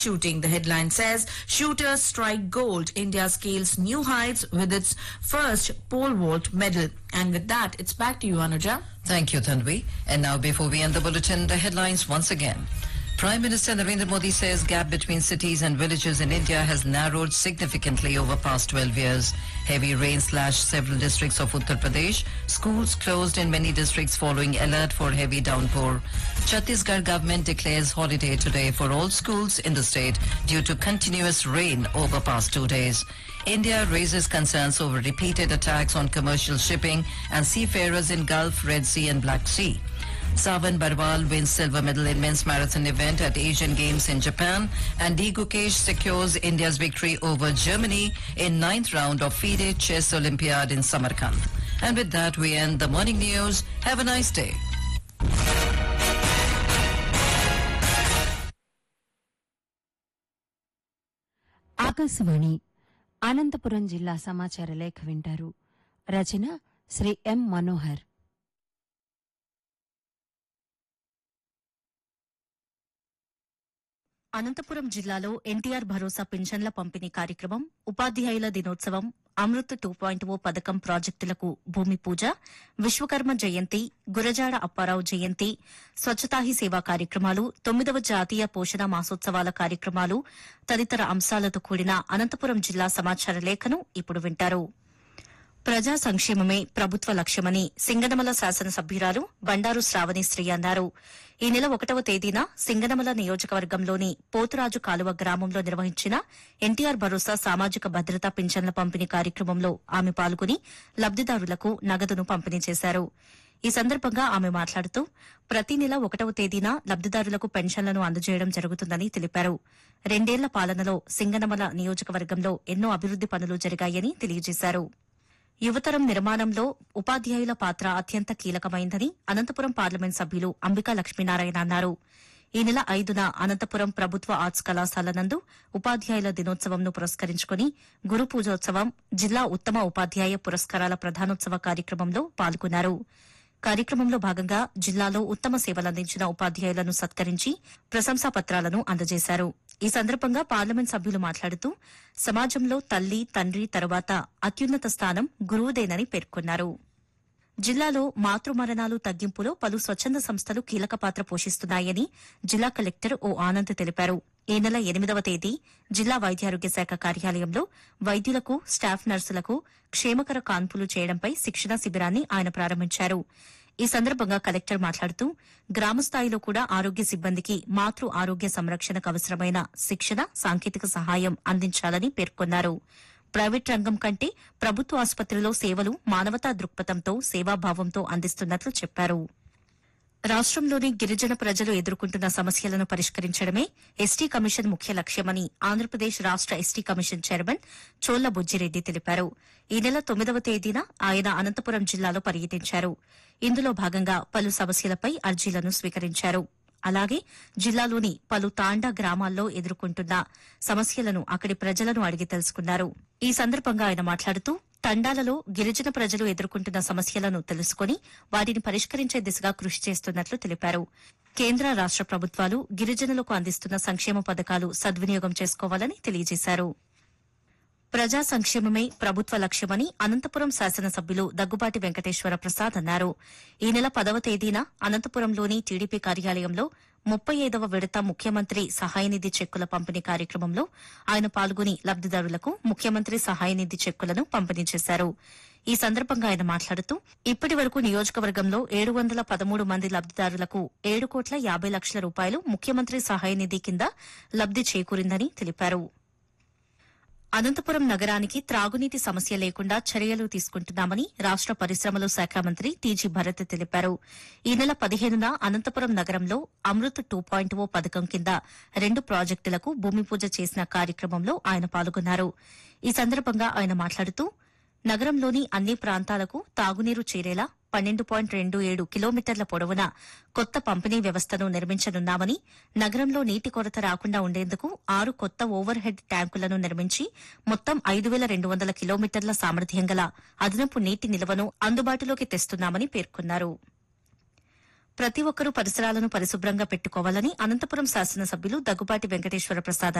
shooting. The headline says shooters strike gold. India scales new heights with its first pole vault medal. And with that, it's back to you, Anuja. Thank you, Tanvi. And now, before we end the bulletin, the headlines once again. Prime Minister Narendra Modi says gap between cities and villages in India has narrowed significantly over past 12 years. Heavy rain slashed several districts of Uttar Pradesh. Schools closed in many districts following alert for heavy downpour. Chhattisgarh government declares holiday today for all schools in the state due to continuous rain over past two days. India raises concerns over repeated attacks on commercial shipping and seafarers in Gulf, Red Sea and Black Sea. Savan Barwal wins silver medal in men's marathon event at Asian Games in Japan, and D. Gukesh secures India's victory over Germany in ninth round of FIDE Chess Olympiad in Samarkand. And with that, we end the morning news. Have a nice day. Akashvani Anantapuram జిల్లా సమాచార లేఖ వింటారు రచన శ్రీ ఎం మనోహర్ అనంతపురం జిల్లాలో ఎన్టీఆర్ భరోసా పింఛన్ల పంపిణీ కార్యక్రమం ఉపాధ్యాయుల దినోత్సవం అమృత్ టూ పాయింట్ ఓ పథకం ప్రాజెక్టులకు భూమి పూజ విశ్వకర్మ జయంతి గురజాడ అప్పారావు జయంతి స్వచ్ఛతా హీ సేవా కార్యక్రమాలు తొమ్మిదవ జాతీయ పోషణ మాసోత్సవాల కార్యక్రమాలు తదితర అంశాలతో కూడిన అనంతపురం జిల్లా సమాచార లేఖను ఇప్పుడు వింటారు ప్రజా సంక్షేమమే ప్రభుత్వ లక్ష్యమని సింగనమల శాసనసభ్యురాలు బండారు శ్రావణిశ్రీ అన్నారు ఈ నెల ఒకటవ తేదీన సింగనమల నియోజకవర్గంలోని పోతురాజు కాలువ గ్రామంలో నిర్వహించిన ఎన్టీఆర్ భరోసా సామాజిక భద్రతా పింఛన్ల పంపిణీ కార్యక్రమంలో ఆమె పాల్గొని లబ్దిదారులకు నగదును పంపిణీ చేశారు ఈ సందర్భంగా ఆమె మాట్లాడుతూ ప్రతి నెల ఒకటవ తేదీన లబ్దిదారులకు పెన్షన్లను అందజేయడం జరుగుతుందని తెలిపారు రెండేళ్ల పాలనలో సింగనమల నియోజకవర్గంలో ఎన్నో అభివృద్ది పనులు జరిగాయని తెలియజేశారు యువతరం నిర్మాణంలో ఉపాధ్యాయుల పాత్ర అత్యంత కీలకమైందని అనంతపురం పార్లమెంట్ సభ్యులు అంబికా లక్ష్మీనారాయణ అన్నారు ఈ నెల ఐదున అనంతపురం ప్రభుత్వ ఆర్ట్స్ కళాశాల నందు ఉపాధ్యాయుల దినోత్సవంను పురస్కరించుకుని గురు పూజోత్సవం జిల్లా ఉత్తమ ఉపాధ్యాయ పురస్కారాల ప్రధానోత్సవ కార్యక్రమంలో పాల్గొన్నారు కార్యక్రమంలో భాగంగా జిల్లాలో ఉత్తమ సేవలందించిన ఉపాధ్యాయులను సత్కరించి ప్రశంసా పత్రాలను అందజేశారు ఈ సందర్భంగా పార్లమెంట్ సభ్యులు మాట్లాడుతూ సమాజంలో తల్లి తండ్రి తరువాత అత్యున్నత స్థానం గురువుదేనని పేర్కొన్నారు జిల్లాలో మాతృమరణాలు తగ్గింపులో పలు స్వచ్ఛంద సంస్థలు కీలక పాత్ర పోషిస్తున్నాయని జిల్లా కలెక్టర్ ఓ ఆనంద్ తెలిపారు ఈ నెల ఎనిమిదవ తేదీ జిల్లా వైద్యారోగ్య శాఖ కార్యాలయంలో వైద్యులకు స్టాఫ్ నర్సులకు క్షేమకర కాన్పులు చేయడంపై శిక్షణ శిబిరాన్ని ఆయన ప్రారంభించారు ఈ సందర్భంగా కలెక్టర్ మాట్లాడుతూ గ్రామ స్థాయిలో కూడా ఆరోగ్య సిబ్బందికి మాతృ ఆరోగ్య సంరక్షణకు అవసరమైన శిక్షణ సాంకేతిక సహాయం అందించాలని పేర్కొన్నారు ప్రైవేట్ రంగం కంటే ప్రభుత్వ ఆసుపత్రిలో సేవలు మానవతా దృక్పథంతో సేవాభావంతో అందిస్తున్నట్లు చెప్పారు రాష్ట్రంలోని గిరిజన ప్రజలు ఎదుర్కొంటున్న సమస్యలను పరిష్కరించడమే ఎస్టీ కమిషన్ ముఖ్య లక్ష్యమని ఆంధ్రప్రదేశ్ రాష్ట ST commission chairman Cholla Bujji Reddy తెలిపారు ఈ నెల తొమ్మిదవ తేదీన ఆయన అనంతపురం జిల్లాలో పర్యటించారు ఇందులో భాగంగా పలు సమస్యలపై అర్జీలను స్వీకరించారు అలాగే జిల్లాలోని పలు తాండా గ్రామాల్లో ఎదుర్కొంటున్న సమస్యలను అక్కడి ప్రజలను అడిగి తెలుసుకున్నారు ఈ సందర్భంగా ఆయన మాట్లాడుతూ తండాలలో గిరిజన ప్రజలు ఎదుర్కొంటున్న సమస్యలను తెలుసుకుని వాటిని పరిష్కరించే దిశగా కృషి చేస్తున్నట్లు తెలిపారు కేంద్ర రాష్ట ప్రభుత్వాలు గిరిజనులకు అందిస్తున్న సంక్షేమ పథకాలు సద్వినియోగం చేసుకోవాలని తెలియజేశారు ప్రజా సంక్షేమమే ప్రభుత్వ లక్ష్యమని అనంతపురం శాసనసభ్యులు దగ్గుబాటి వెంకటేశ్వర ప్రసాద్ అన్నారు ఈ నెల పదవ తేదీన అనంతపురంలోని టీడీపీ కార్యాలయంలో ముప్పై ఐదవ విడత ముఖ్యమంత్రి సహాయనిధి చెక్కుల పంపిణీ కార్యక్రమంలో ఆయన పాల్గొని లబ్దిదారులకు ముఖ్యమంత్రి సహాయనిధి చెక్కులను పంపిణీ చేశారు ఈ సందర్భంగా ఆయన మాట్లాడుతూ ఇప్పటి వరకు నియోజకవర్గంలో ఏడు వందల పదమూడు మంది లబ్దిదారులకు ఏడు కోట్ల యాబై లక్షల రూపాయలు ముఖ్యమంత్రి సహాయనిధి కింద లబ్ది చేకూరిందని తెలిపారు అనంతపురం నగరానికి త్రాగునీటి సమస్య లేకుండా చర్యలు తీసుకుంటున్నామని రాష్ట పరిశ్రమల శాఖ మంత్రి టీజీ భరత్ తెలిపారు ఈ నెల పదిహేనున అనంతపురం నగరంలో అమృత్ టూ పాయింట్ ఓ పథకం కింద రెండు ప్రాజెక్టులకు భూమి పూజ చేసిన కార్యక్రమంలో ఆయన పాల్గొన్నారు ఈ సందర్భంగా ఆయన మాట్లాడుతూ నగరంలోని అన్ని ప్రాంతాలకు తాగునీరు చేరేలా పన్నెండు పాయింట్ రెండు ఏడు కిలోమీటర్ల పొడవున కొత్త పంపిణీ వ్యవస్థను నిర్మించనున్నామని నగరంలో నీటి కొరత రాకుండా ఉండేందుకు ఆరు కొత్త ఓవర్ హెడ్ ట్యాంకులను నిర్మించి మొత్తం ఐదు వేల రెండు వందల కిలోమీటర్ల సామర్థ్యం గల అదనపు నీటి నిల్వను అందుబాటులోకి తెస్తున్నామని పేర్కొన్నారు ప్రతి ఒక్కరూ పరిసరాలను పరిశుభ్రంగా పెట్టుకోవాలని అనంతపురం శాసనసభ్యులు దగ్గుబాటి వెంకటేశ్వర ప్రసాద్